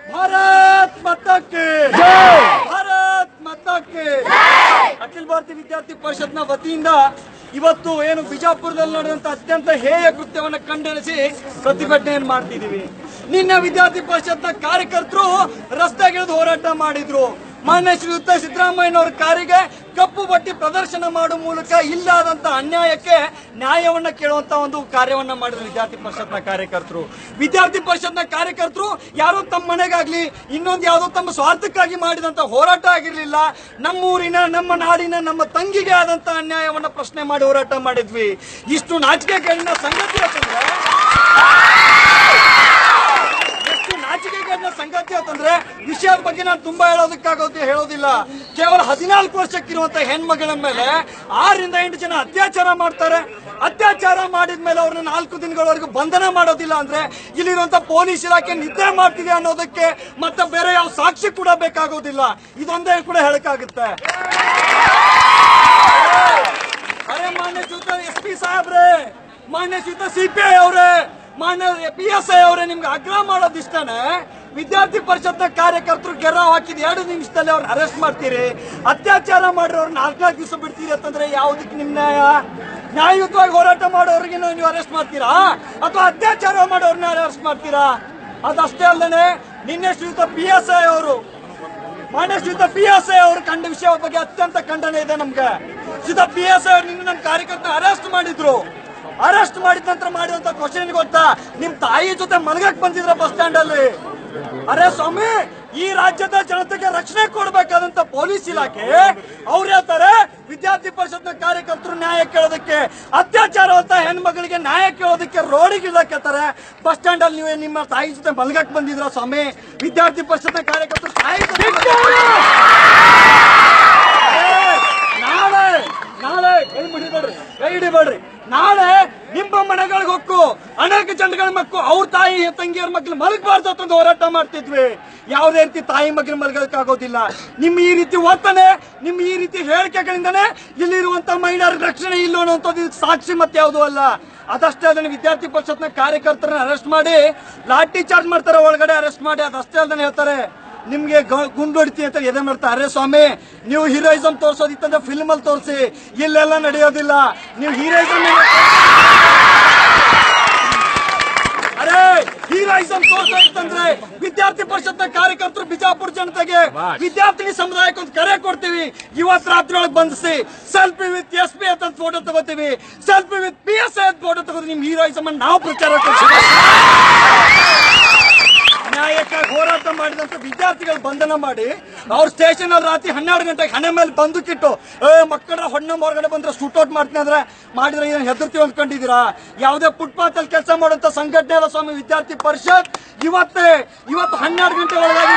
ಭಾರತ್ ಮತಕ್ಕೆ ಭಾರತ್ ಮತಕ್ಕೆ ಅಖಿಲ ಭಾರತೀಯ ವಿದ್ಯಾರ್ಥಿ ಪರಿಷತ್ನ ವತಿಯಿಂದ ಇವತ್ತು ಏನು ಬಿಜಾಪುರದಲ್ಲಿ ನಡೆದಂತ ಅತ್ಯಂತ ಹೇಯ ಕೃತ್ಯವನ್ನು ಖಂಡನಿಸಿ ಪ್ರತಿಭಟನೆಯನ್ನು ಮಾಡ್ತಿದೀವಿ ನಿನ್ನೆ ವಿದ್ಯಾರ್ಥಿ ಪರಿಷತ್ನ ಕಾರ್ಯಕರ್ತರು ರಸ್ತೆಗಿಳಿದು ಹೋರಾಟ ಮಾಡಿದ್ರು ಮಾನ್ಯ ಶ್ರೀಯುತ ಸಿದ್ದರಾಮಯ್ಯನವರ ಕಾರಿಗೆ ಕಪ್ಪು ಬಟ್ಟಿ ಪ್ರದರ್ಶನ ಮಾಡುವ ಮೂಲಕ ಇಲ್ಲಾದಂತ ಅನ್ಯಾಯಕ್ಕೆ ನ್ಯಾಯವನ್ನ ಕೇಳುವಂತ ಒಂದು ಕಾರ್ಯವನ್ನ ಮಾಡಿದ್ರು ವಿದ್ಯಾರ್ಥಿ ಪರಿಷತ್ನ ಕಾರ್ಯಕರ್ತರು ವಿದ್ಯಾರ್ಥಿ ಪರಿಷತ್ನ ಕಾರ್ಯಕರ್ತರು ಯಾರೋ ತಮ್ಮ ಮನೆಗಾಗ್ಲಿ ಇನ್ನೊಂದು ಯಾವುದೋ ತಮ್ಮ ಸ್ವಾರ್ಥಕ್ಕಾಗಿ ಮಾಡಿದಂತ ಹೋರಾಟ ಆಗಿರ್ಲಿಲ್ಲ ನಮ್ಮೂರಿನ ನಮ್ಮ ನಾಡಿನ ನಮ್ಮ ತಂಗಿಗೆ ಆದಂತ ಅನ್ಯಾಯವನ್ನ ಪ್ರಶ್ನೆ ಮಾಡಿ ಹೋರಾಟ ಮಾಡಿದ್ವಿ ಇಷ್ಟು ನಾಚಿಕೆಗೇಡಿನ ಸಂಗತಿ ಅಂತಂದ್ರೆ ಎಷ್ಟು ನಾಚಿಕೆಗೇಡಿನ ಸಂಗತಿ ಅಂತಂದ್ರೆ ವಿಷಯದ ಬಗ್ಗೆ ನಾನು ತುಂಬಾ ಹೇಳೋದಕ್ಕಾಗೋದು ಹೇಳೋದಿಲ್ಲ ಕೇವಲ ಹದಿನಾಲ್ಕು ವರ್ಷಕ್ಕಿರುವಂತ ಹೆಣ್ಮಗಳ ಮೇಲೆ ಆರರಿಂದ ಎಂಟು ಜನ ಅತ್ಯಾಚಾರ ಮಾಡ್ತಾರೆ ಅತ್ಯಾಚಾರ ಮಾಡಿದ ಮೇಲೆ ಅವ್ರನ್ನ ನಾಲ್ಕು ದಿನಗಳವರೆಗೂ ಬಂಧನ ಮಾಡೋದಿಲ್ಲ ಅಂದ್ರೆ ಇಲ್ಲಿರುವಂತ ಪೊಲೀಸ್ ಇಲಾಖೆ ನಿದ್ದೆ ಮಾಡ್ತಿದೆ ಅನ್ನೋದಕ್ಕೆ ಮತ್ತೆ ಬೇರೆ ಯಾವ ಸಾಕ್ಷಿ ಕೂಡ ಬೇಕಾಗೋದಿಲ್ಲ ಇದೊಂದೇ ಕೂಡ ಹೇಳಕ್ಕಾಗುತ್ತೆ ಅರೆ ಮಾನ್ಯ ಶ್ರೀಯುತ ಎಸ್ ಪಿ ಸಾಹೇಬ್ರೆ ಮಾನ್ಯ ಶ್ರೀಯುತ ಸಿ ಪಿ ಐ ಅವರೇ ಮಾನ್ಯ ಪಿ ಎಸ್ ಐ ಅವರೇ ನಿಮ್ಗೆ ಆಗ್ರಹ ಮಾಡೋದು ಇಷ್ಟನೇ ವಿದ್ಯಾರ್ಥಿ ಪರಿಷತ್ನ ಕಾರ್ಯಕರ್ತರು ಗೆರಾವ್ ಹಾಕಿದ ಎರಡು ನಿಮಿಷದಲ್ಲಿ ಅವ್ರನ್ನ ಅರೆಸ್ಟ್ ಮಾಡ್ತೀರಿ ಅತ್ಯಾಚಾರ ಮಾಡಿರೋರು ನಾಲ್ಕು ದಿವಸ ಬಿಡ್ತೀರಿ ಅಂತಂದ್ರೆ ಯಾವುದಕ್ಕೆ ನಿಮ್ ನ್ಯಾಯ ನ್ಯಾಯಯುತವಾಗಿ ಹೋರಾಟ ಮಾಡೋರಿಗೆ ನೀವು ಅರೆಸ್ಟ್ ಮಾಡ್ತೀರಾ ಅಥವಾ ಅತ್ಯಾಚಾರ ಮಾಡೋರ್ನ ಅರೆಸ್ಟ್ ಮಾಡ್ತೀರಾ ಅದಷ್ಟೇ ಅಲ್ಲದೆ ನಿನ್ನೆ ಶ್ರೀಯುತ ಪಿ ಎಸ್ ಐ ಅವರು ಮಾನ್ಯ ಶ್ರೀಯುತ ಪಿ ಎಸ್ ಐ ಅವರು ಕಂಡ ವಿಷಯ ಬಗ್ಗೆ ಅತ್ಯಂತ ಖಂಡನೆ ಇದೆ ನಮ್ಗೆ ಶ್ರೀಯುತ ಪಿ ಎಸ್ ಐ ಅವರು ನಿನ್ನ ನಮ್ಮ ಕಾರ್ಯಕರ್ತ ಅರೆಸ್ಟ್ ಮಾಡಿದ್ರು ಅರೆಸ್ಟ್ ಮಾಡಿದ ನಂತರ ಮಾಡಿದಂತ ಕ್ವಶನ್ ಗೊತ್ತಾ ನಿಮ್ ತಾಯಿ ಜೊತೆ ಮಲಗಕ್ ಬಂದಿದ್ರ ಬಸ್ ಸ್ಟ್ಯಾಂಡ್ ಅಲ್ಲಿ ಅರೆ ಸ್ವಾಮಿ ಈ ರಾಜ್ಯದ ಜನತೆಗೆ ರಕ್ಷಣೆ ಕೊಡಬೇಕಾದಂತ ಪೊಲೀಸ್ ಇಲಾಖೆ ಅವ್ರು ಹೇಳ್ತಾರೆ ವಿದ್ಯಾರ್ಥಿ ಪರಿಷತ್ನ ಕಾರ್ಯಕರ್ತರು ನ್ಯಾಯ ಕೇಳೋದಕ್ಕೆ ಅತ್ಯಾಚಾರ ಅಂತ ಹೆಣ್ಮಗಳಿಗೆ ನ್ಯಾಯ ಕೇಳೋದಕ್ಕೆ ರೋಡಿಗೆ ಇಳಕತ್ತಾರೆ ಬಸ್ ಸ್ಟ್ಯಾಂಡ್ ಅಲ್ಲಿ ನೀವು ನಿಮ್ಮ ತಾಯಿ ಜೊತೆ ಮಲಗಕ್ ಬಂದಿದ್ರ ಸ್ವಾಮಿ ವಿದ್ಯಾರ್ಥಿ ಪರಿಷತ್ನ ಕಾರ್ಯಕರ್ತರು ತಾಯಿ ಜೊತೆ ನಾಳೆ ನಾಳೆ ಕೈ ಮುಡಿಬೇಡ್ರಿ ಕೈ ಹಿಡಿಬೇಡ್ರಿ ನಾಳೆ ನಿಮ್ಮ ಮನೆಗಳಿಗೆ ಹೊಕ್ಕು ಅನೇಕ ಜನಗಳ ಮಕ್ಕಳು ಅವ್ರ ತಾಯಿ ತಂಗಿಯರ ಮಕ್ಳು ಮಲಗಬಾರ್ದು ಅಂತ ಒಂದು ಹೋರಾಟ ಮಾಡ್ತಿದ್ವಿ ಯಾವುದೇ ರೀತಿ ತಾಯಿ ಮಕ್ಕಳು ಮಲಗೋಕ್ಕಾಗೋದಿಲ್ಲ ನಿಮ್ಮ ಈ ರೀತಿ ವರ್ತನೆ ನಿಮ್ಮ ಈ ರೀತಿ ಹೇಳಿಕೆಗಳಿಂದನೇ ಇಲ್ಲಿರುವಂತ ಮಹಿಳೆಯರ ರಕ್ಷಣೆ ಇಲ್ಲ ಅನ್ನೋಂಥದ್ದು ಇದಕ್ಕೆ ಸಾಕ್ಷಿ ಮತ್ತೆ ಯಾವುದು ಅಲ್ಲ ಅದಷ್ಟೇ ಅಲ್ಲದೆ ವಿದ್ಯಾರ್ಥಿ ಪರಿಷತ್ನ ಕಾರ್ಯಕರ್ತರನ್ನ ಅರೆಸ್ಟ್ ಮಾಡಿ ಲಾಠಿ ಚಾರ್ಜ್ ಮಾಡ್ತಾರೆ ಒಳಗಡೆ ಅರೆಸ್ಟ್ ಮಾಡಿ ಅದಷ್ಟೇ ಅಲ್ಲದೆ ಹೇಳ್ತಾರೆ ನಿಮ್ಗೆ ಗ- ಗುಂಡು ಹೊಡಿತೀವಿ ಅಂತ ಎದೆ ಮಾಡ್ತಾರೆ ಅರೆ ಸ್ವಾಮಿ ನೀವು ಹೀರೋಯಿಸಂ ತೋರ್ಸೋದಿತ್ತಂದ್ರೆ ಫಿಲ್ಮ್ ಅಲ್ಲಿ ತೋರಿಸಿ ಇಲ್ಲೆಲ್ಲ ನಡೆಯೋದಿಲ್ಲ ನೀವು ಹೀರೋಯಿಸಂ ಅರೆ ಹೀರೋಯಿಸಂ ತೋರ್ಸೋದಿತ್ತಂದ್ರೆ ವಿದ್ಯಾರ್ಥಿ ಪರಿಷತ್ನ ಕಾರ್ಯಕರ್ತರು ಬಿಜಾಪುರ ಜನತೆಗೆ ವಿದ್ಯಾರ್ಥಿನಿ ಸಮುದಾಯಕ್ಕೆ ಒಂದು ಕರೆ ಕೊಡ್ತೀವಿ ಇವತ್ತು ರಾತ್ರಿ ಒಳಗೆ ಬಂಧಿಸಿ ಸೆಲ್ಫಿ ವಿತ್ ಎಸ್ ಪಿ ಅಂತ ಫೋಟೋ ತಗೋತೀವಿ selfie with P S I photo ತಗೋದು ನಿಮ್ ಹೀರೋಯಿಸಂ ಅನ್ನು ನಾವು ಪ್ರಚಾರ ಕೊಡ್ತೀವಿ ನ್ಯಾಯಕ್ಕಾಗಿ ಹೋರಾಟ ಮಾಡಿದಂತ ವಿದ್ಯಾರ್ಥಿಗಳು ಬಂಧನ ಮಾಡಿ ಅವ್ರ ಸ್ಟೇಷನ್ ಅಲ್ಲಿ ರಾತ್ರಿ ಹನ್ನೆರಡು ಗಂಟೆಗೆ ಹಣೆ ಮೇಲೆ ಬಂದೂಕಿಟ್ಟು ಏ ಮಕ್ಕಳ ಹೊಣ್ಣ ಹೊರಗಡೆ ಬಂದ್ರೆ ಶೂಟೌಟ್ ಮಾಡ್ತೀನಿ ಅಂದ್ರೆ ಮಾಡಿದ್ರೆ ಇದನ್ನ ಹೆದರ್ತೀವಿ ಅಂದ್ಕೊಂಡಿದ್ದೀರಾ ಯಾವುದೇ ಫುಟ್ಪಾತ್ ಅಲ್ಲಿ ಕೆಲಸ ಮಾಡುವಂತ ಸಂಘಟನೆ ಅಲ್ಲ ಸ್ವಾಮಿ ವಿದ್ಯಾರ್ಥಿ ಪರಿಷತ್ ಇವತ್ತೇ ಇವತ್ತು ಹನ್ನೆರಡು ಗಂಟೆ ಒಳಗಾಗಿ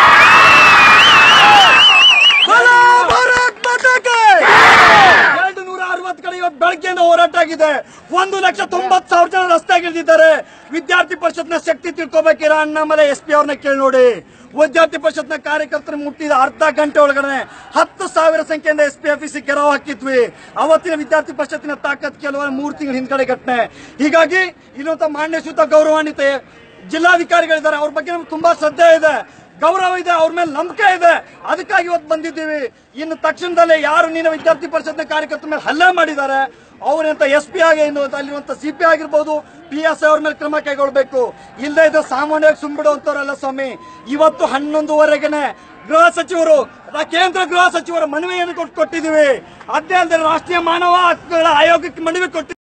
ಬಲೋ ಭಾರತ್ ಮಾತಾಗೆ! ಎರಡು ನೂರ ಅರವತ್ತು ಕಡೆ ಇವತ್ತು ಬೆಳಗ್ಗೆಯಿಂದ ಹೋರಾಟ ಆಗಿದೆ ಒಂದು ಲಕ್ಷ ತೊಂಬತ್ತು ಸಾವಿರ ಜನ ರಸ್ತೆಗಿಳಿದಿದ್ದಾರೆ ವಿದ್ಯಾರ್ಥಿ ಪರಿಷತ್ನ ಶಕ್ತಿ ತಿಳ್ಕೊಬೇಕಿರ ಅಣ್ಣಾಮಲೆ ಎಸ್ ಪಿ ಅವ್ರನ್ನ ಕೇಳಿ ನೋಡಿ ವಿದ್ಯಾರ್ಥಿ ಪರಿಷತ್ನ ಕಾರ್ಯಕರ್ತರು ಮುಟ್ಟಿದ ಅರ್ಧ ಗಂಟೆ ಒಳಗಡೆ ಹತ್ತು ಸಾವಿರ ಸಂಖ್ಯೆಯಿಂದ ಎಸ್ ಪಿ ಆಫೀಸಿಗೆ ಗೆರವು ಹಾಕಿದ್ವಿ ಅವತ್ತಿನ ವಿದ್ಯಾರ್ಥಿ ಪರಿಷತ್ತಿನ ತಾಕತ್ ಕೆಲವರು ಮೂರು ತಿಂಗಳ ಹಿಂದ್ಗಡೆ ಘಟನೆ ಹೀಗಾಗಿ ಇಲ್ಲೊಂತ ಮಾನ್ಯ ಶ್ರೀಯುತ ಗೌರವಾನ್ವಿತ ಜಿಲ್ಲಾಧಿಕಾರಿಗಳಿದ್ದಾರೆ ಅವ್ರ ಬಗ್ಗೆ ನಮ್ಗೆ ತುಂಬಾ ಶ್ರದ್ಧೆ ಇದೆ ಗೌರವ ಇದೆ ಅವ್ರ ಮೇಲೆ ನಂಬಿಕೆ ಇದೆ ಅದಕ್ಕಾಗಿ ಇವತ್ತು ಬಂದಿದ್ದೀವಿ ಇನ್ನು ತಕ್ಷಣದಲ್ಲೇ ಯಾರು ನಿನ್ನ ವಿದ್ಯಾರ್ಥಿ ಪರಿಷತ್ನ ಕಾರ್ಯಕರ್ತರ ಮೇಲೆ ಹಲ್ಲೆ ಮಾಡಿದ್ದಾರೆ ಅವರಂತ ಎಸ್ ಪಿ ಆಗಿ ಇನ್ನು ಅಲ್ಲಿರುವಂತ ಸಿ ಪಿ ಆಗಿರ್ಬೋದು ಪಿ ಎಸ್ ಅವ್ರ ಮೇಲೆ ಕ್ರಮ ಕೈಗೊಳ್ಬೇಕು ಇಲ್ಲದೆ ಇದು ಸಾಮಾನ್ಯವಾಗಿ ಸುಂಬಿಡುವಂತವರಲ್ಲ ಸ್ವಾಮಿ ಇವತ್ತು ಹನ್ನೊಂದುವರೆಗೆನೆ ಗೃಹ ಸಚಿವರು ರಾ- ಕೇಂದ್ರ ಗೃಹ ಸಚಿವರ ಮನವಿಯನ್ನು ಕೊಟ್ಟು ಕೊಟ್ಟಿದ್ದೀವಿ ಅದೇ ಅಲ್ಲದೆ ರಾಷ್ಟ್ರೀಯ ಮಾನವ ಹಕ್ಕುಗಳ ಆಯೋಗಕ್ಕೆ ಮನವಿ ಕೊಟ್ಟಿದ್ದೀವಿ